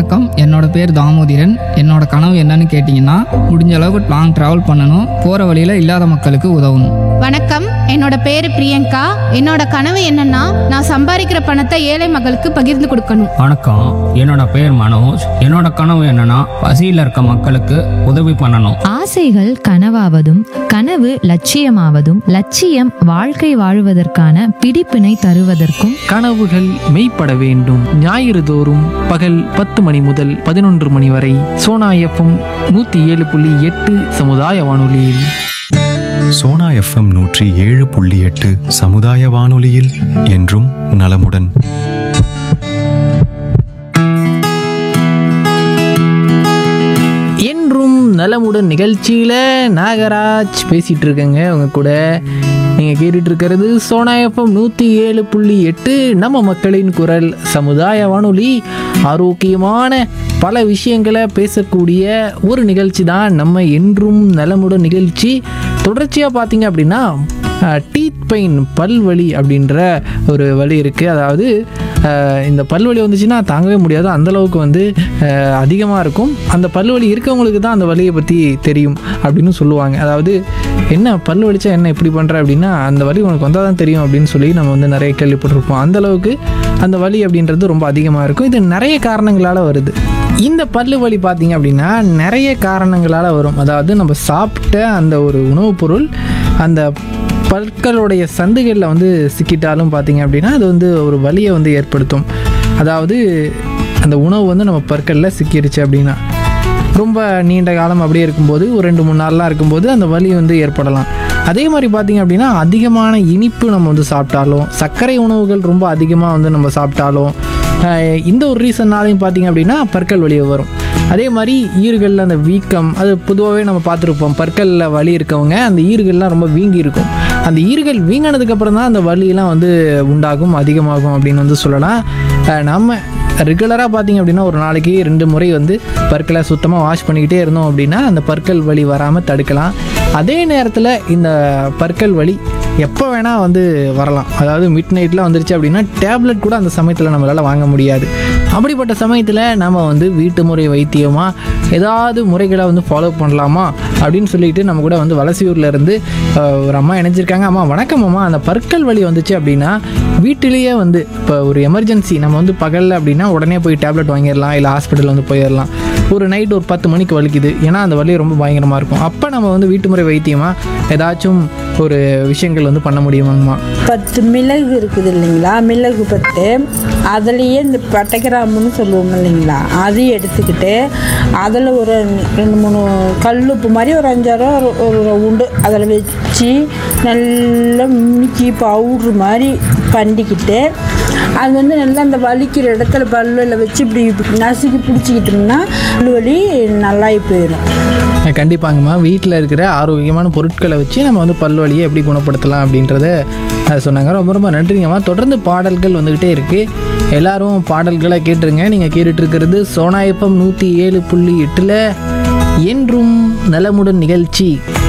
வணக்கம் என்னோட பேர் தாமோதிரன் என்னோட கனவு என்னன்னு கேட்டிங்கன்னா முடிஞ்ச அளவுக்கு லாங் ட்ராவல் பண்ணணும் போகிற வழியில் இல்லாத மக்களுக்கு உதவணும் வணக்கம் என்னோட பேரு பிரியங்கா என்னோட கனவு என்னன்னா நான் சம்பாதிக்கிற பணத்தை ஏழை மக்களுக்கு பகிர்ந்து கொடுக்கணும் வணக்கம் என்னோட பேர் மனோஜ் என்னோட கனவு என்னன்னா பசியில் இருக்க மக்களுக்கு உதவி பண்ணணும் ஆசைகள் கனவாவதும் கனவு லட்சியமாவதும் லட்சியம் வாழ்க்கை வாழுவதற்கான பிடிப்பினை தருவதற்கும் கனவுகள் மெய்ப்பட வேண்டும் ஞாயிறு தோறும் பகல் பத்து மணி முதல் பதினொன்று மணி வரை சோனா எஃப்எம் நூற்றி ஏழு புள்ளி எட்டு சமுதாய வானொலியில் சோனா எஃப்எம் நூற்றி ஏழு புள்ளி எட்டு சமுதாய வானொலியில் என்றும் நலமுடன் என்றும் நலமுடன் நிகழ்ச்சியில் நாகராஜ் பேசிகிட்டு இருக்கேங்க உங்க கூட நீங்கள் கேட்டுட்டு இருக்கிறது சோனா எஃப்எம் நூற்றி ஏழு புள்ளி எட்டு நம்ம மக்களின் குரல் சமுதாய வானொலி ஆரோக்கியமான பல விஷயங்களை பேசக்கூடிய ஒரு நிகழ்ச்சி தான் நம்ம என்றும் நலமுடன் நிகழ்ச்சி தொடர்ச்சியாக பார்த்தீங்க அப்படின்னா டீத் பெயின் பல்வலி அப்படின்ற ஒரு வலி இருக்குது அதாவது அஹ், இந்த பல்வலி வந்துச்சுன்னா தாங்கவே முடியாது அந்தளவுக்கு வந்து அதிகமாக இருக்கும் அந்த பல்வலி இருக்கவங்களுக்கு தான் அந்த வலியை பற்றி தெரியும் அப்படின்னு சொல்லுவாங்க அதாவது என்ன பல் வலிச்சா என்ன இப்படி பண்ணுற அப்படின்னா அந்த வலி உனக்கு வந்தால் தான் தெரியும் அப்படின்னு சொல்லி நம்ம வந்து நிறைய கேள்விப்பட்டிருப்போம் அந்த அளவுக்கு அந்த வலி அப்படின்றது ரொம்ப அதிகமாக இருக்கும் இது நிறைய காரணங்களால் வருது இந்த பல்லு வலி பார்த்தீங்க அப்படின்னா நிறைய காரணங்களால் வரும் அதாவது நம்ம சாப்பிட்ட அந்த ஒரு உணவுப் பொருள் அந்த பற்களுடைய சந்துகளில் வந்து சிக்கிட்டாலும் பார்த்தீங்க அப்படின்னா அது வந்து ஒரு வலியை வந்து ஏற்படுத்தும் அதாவது அந்த உணவு வந்து நம்ம பற்களில் சிக்கிருச்சு அப்படின்னா ரொம்ப நீண்ட காலம் அப்படியே இருக்கும்போது ஒரு ரெண்டு மூணு நாள்லாம் இருக்கும்போது அந்த வலி வந்து ஏற்படலாம் அதே மாதிரி பார்த்தீங்க அப்படின்னா அதிகமான இனிப்பு நம்ம வந்து சாப்பிட்டாலும் சர்க்கரை உணவுகள் ரொம்ப அதிகமாக வந்து நம்ம சாப்பிட்டாலும் ஆஹ், இந்த ஒரு ரீசன்னாலையும் பார்த்தீங்க அப்படின்னா பற்கள் வலி வரும் அதே மாதிரி ஈறுகளில் அந்த வீக்கம் அது பொதுவாகவே நம்ம பார்த்துருப்போம் பற்களில் வலி இருக்கவங்க அந்த ஈறுகள்லாம் ரொம்ப வீங்கி இருக்கும் அந்த ஈறுகள் வீங்கினதுக்கப்புறம் தான் அந்த வலியெல்லாம் வந்து உண்டாகும் அதிகமாகும் அப்படின்னு வந்து சொல்லலாம் ஆஹ், நம்ம ரெகுலராக பார்த்தீங்க அப்படின்னா ஒரு நாளைக்கு ரெண்டு முறை வந்து பற்களை சுத்தமாக வாஷ் பண்ணிக்கிட்டே இருந்தோம் அப்படின்னா அந்த பற்கள் வலி வராமல் தடுக்கலாம் அதே நேரத்தில் இந்த பற்கள் வலி எப்போ வேணால் வந்து வரலாம் அதாவது மிட் நைட்டில் வந்துருச்சு அப்படின்னா டேப்லெட் கூட அந்த சமயத்தில் நம்மளால் வாங்க முடியாது அப்படிப்பட்ட சமயத்தில் நம்ம வந்து வீட்டு முறை வைத்தியமாக ஏதாவது முறைகளை வந்து ஃபாலோ பண்ணலாமா அப்படின்னு சொல்லிட்டு நம்ம கூட வந்து வலசியூர்ல இருந்து அஹ், ஒரு அம்மா இணைஞ்சிருக்காங்க அம்மா வணக்கம் அம்மா அந்த பற்கள் வலி வந்துச்சு அப்படின்னா வீட்டிலேயே வந்து இப்போ ஒரு எமர்ஜென்சி நம்ம வந்து பகலில் அப்படின்னா உடனே போய் டேப்லெட் வாங்கிடலாம் இல்லை ஹாஸ்பிட்டல் வந்து போயிடலாம் ஒரு நைட் ஒரு பத்து மணிக்கு வலிக்குது ஏன்னா அந்த வலி ரொம்ப பயங்கரமாக இருக்கும் அப்போ நம்ம வந்து வீட்டு முறை வைத்தியமாக ஏதாச்சும் ஒரு விஷயங்கள் வந்து பண்ண முடியுமாங்கம்மா பத்து மிளகு இருக்குது இல்லைங்களா மிளகு பத்து அதுலேயே இந்த பட்டைக்கிராம்புன்னு சொல்லுவோம் இல்லைங்களா அதையும் எடுத்துக்கிட்டு அதில் ஒரு ரெண்டு மூணு கல்லுப்பு மாதிரி ஒரு அஞ்சாறு ஒரு ஒரு உண்டு அதில் வச்சு நல்லா மிக்கி பவுட்ரு மாதிரி பண்ணிக்கிட்டு அது வந்து நல்லா அந்த வலிக்கிற இடத்துல பல்லில் வச்சு இப்படி இப்படி நசுக்கி பிடிச்சிக்கிட்டோம்னா பல்லு வலி நல்லாயி போயிடும் அஹ் கண்டிப்பாங்கம்மா வீட்டில் இருக்கிற ஆரோக்கியமான பொருட்களை வச்சு நம்ம வந்து பல்வலியை எப்படி குணப்படுத்தலாம் அப்படின்றத அஹ், சொன்னாங்க ரொம்ப ரொம்ப நன்றிங்கம்மா தொடர்ந்து பாடல்கள் வந்துக்கிட்டே இருக்குது எல்லாரும் பாடல்களை கேட்டுருங்க நீங்கள் கேட்டுட்டு இருக்கிறது சோனா எஃப்எம் நூற்றி ஏழு புள்ளி எட்டில் என்றும் நலமுடன் நிகழ்ச்சி